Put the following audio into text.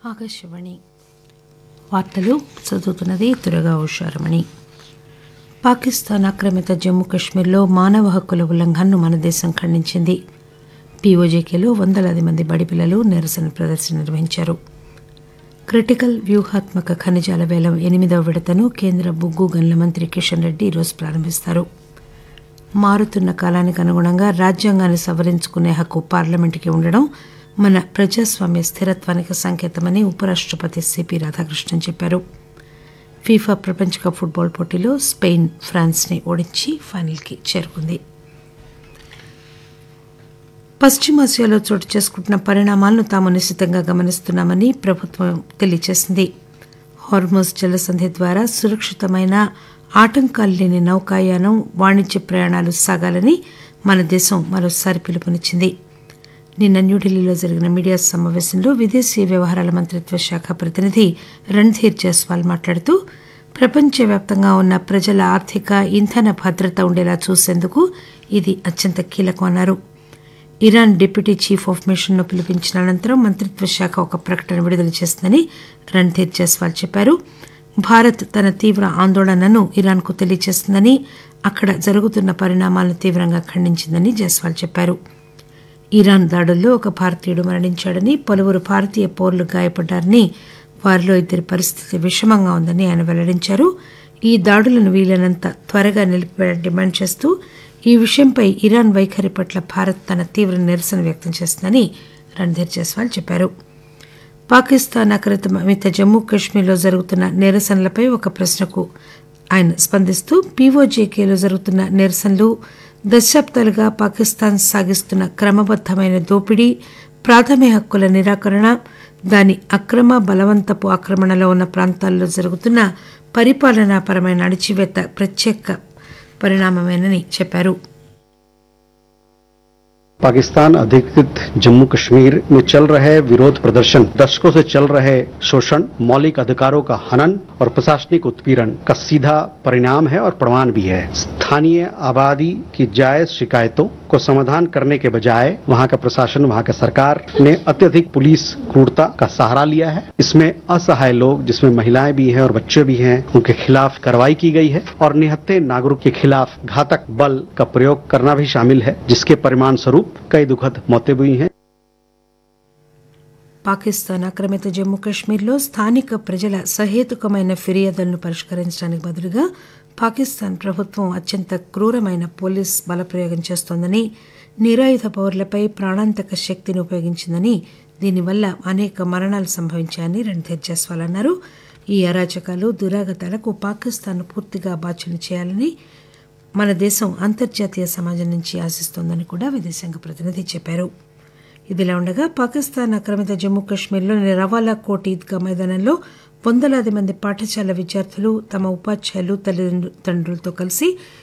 ఆకాశవాణి వార్తలు చదువుతున్నది తురగా ఉషారమణి పాకిస్తాన్ ఆక్రమిత జమ్మూ కశ్మీర్లో మానవ హక్కుల ఉల్లంఘనను మన దేశం ఖండించింది పీఓజేకేలో వందలాది మంది బడి పిల్లలు నిరసన ప్రదర్శన నిర్వహించారు క్రిటికల్ వ్యూహాత్మక ఖనిజాల వేలం ఎనిమిదవ విడతను కేంద్ర బొగ్గు గనుల మంత్రి కిషన్ రెడ్డి ఈరోజు ప్రారంభిస్తారు మారుతున్న కాలానికి అనుగుణంగా రాజ్యాంగాన్ని సవరించుకునే హక్కు పార్లమెంటుకి ఉండడం మన ప్రజాస్వామ్య స్థిరత్వానికి సంకేతమని ఉపరాష్టపతి సిపి రాధాకృష్ణన్ చెప్పారు ఫీఫా ప్రపంచ కప్ ఫుట్బాల్ పోటీలో స్పెయిన్ ఫ్రాన్స్ ని ఓడించి ఫైనల్కి చేరుకుంది పశ్చిమాసియాలో చోటు చేసుకుంటున్న పరిణామాలను తాము నిశితంగా గమనిస్తున్నామని ప్రభుత్వం తెలియజేసింది హార్మోజ్ జలసంధి ద్వారా సురక్షితమైన ఆటంకాలు లేని నౌకాయానం వాణిజ్య ప్రయాణాలు సాగాలని మన దేశం మరోసారి పిలుపునిచ్చింది నిన్న న్యూఢిల్లీలో జరిగిన మీడియా సమావేశంలో విదేశీ వ్యవహారాల మంత్రిత్వ శాఖ ప్రతినిధి రణ్ధీర్ జైస్వాల్ మాట్లాడుతూ ప్రపంచవ్యాప్తంగా ఉన్న ప్రజల ఆర్థిక ఇంధన భద్రత ఉండేలా చూసేందుకు ఇది అత్యంత కీలకం అన్నారు Iran deputy chief of mission ను పిలిపించిన అనంతరం మంత్రిత్వ శాఖ ఒక ప్రకటన విడుదల చేసిందని రణ్ధీర్ జైస్వాల్ చెప్పారు భారత్ తన తీవ్ర ఆందోళనను ఇరాన్కు తెలియజేస్తుందని అక్కడ జరుగుతున్న పరిణామాలను తీవ్రంగా ఖండించిందని జైస్వాల్ చెప్పారు ఇరాన్ దాడుల్లో ఒక భారతీయుడు మరణించాడని పలువురు భారతీయ పౌరులు గాయపడ్డారని వారిలో ఇద్దరి పరిస్థితి విషమంగా ఉందని ఆయన వెల్లడించారు ఈ దాడులను వీలైనంత త్వరగా నిలిపివేయాలని డిమాండ్ చేస్తూ ఈ విషయంపై ఇరాన్ వైఖరి పట్ల భారత్ తన తీవ్ర నిరసన వ్యక్తం చేస్తుందని రణ్ధీర్ జైస్వాల్ చెప్పారు పాకిస్తాన్ ఆక్రమిత జమ్మూ కాశ్మీర్లో జరుగుతున్న నిరసనలపై ఒక ప్రశ్నకు ఆయన స్పందిస్తూ పీఓజేకేలో జరుగుతున్న నిరసనలు దశాబ్దాలుగా పాకిస్తాన్ సాగిస్తున్న క్రమబద్దమైన దోపిడీ ప్రాథమిక హక్కుల నిరాకరణ దాని అక్రమ బలవంతపు ఆక్రమణలో ఉన్న ప్రాంతాల్లో జరుగుతున్న పరిపాలనాపరమైన అణిచివేత ప్రత్యేక పరిణామమేనని చెప్పారు पाकिस्तान अधिकृत जम्मू कश्मीर में चल रहे विरोध प्रदर्शन दशकों से चल रहे शोषण मौलिक अधिकारों का हनन और प्रशासनिक उत्पीड़न का सीधा परिणाम है और प्रमाण भी है स्थानीय आबादी की जायज शिकायतों को समाधान करने के बजाय वहां का प्रशासन वहां का सरकार ने अत्यधिक पुलिस क्रूरता का सहारा लिया है इसमें असहाय लोग जिसमें महिलाएं भी हैं और बच्चे भी हैं उनके खिलाफ कार्रवाई की गई है और निहत्थे नागरिक के खिलाफ घातक बल का प्रयोग करना भी शामिल है जिसके परिणाम स्वरूप कई दुखद मौतें हुई हैं పాకిస్తాన్ ఆక్రమిత జమ్మూ కాశ్మీర్లో స్థానిక ప్రజల సహేతుకమైన ఫిర్యాదులను పరిష్కరించడానికి బదులుగా పాకిస్తాన్ ప్రభుత్వం అత్యంత క్రూరమైన పోలీస్ బలప్రయోగం చేస్తోందని నిరాయుధ పౌరులపై ప్రాణాంతక శక్తిని ఉపయోగించిందని దీనివల్ల అనేక మరణాలు సంభవించాయని రణ్ధీర్ జైస్వాల్ అన్నారు ఈ అరాచకాలు దురాగతాలకు పాకిస్తాన్ పూర్తిగా బాధ్యులు చేయాలని మన దేశం అంతర్జాతీయ సమాజం నుంచి ఆశిస్తోందని కూడా విదేశాంగ ప్రతినిధి చెప్పారు ఇదిలా ఉండగా పాకిస్తాన్ ఆక్రమిత జమ్మూ కాశ్మీర్లోని రవాలా కోట్ ఈద్గా మైదానంలో వందలాది మంది పాఠశాల విద్యార్థులు తమ ఉపాధ్యాయులు తల్లిదండ్రులతో కలిసి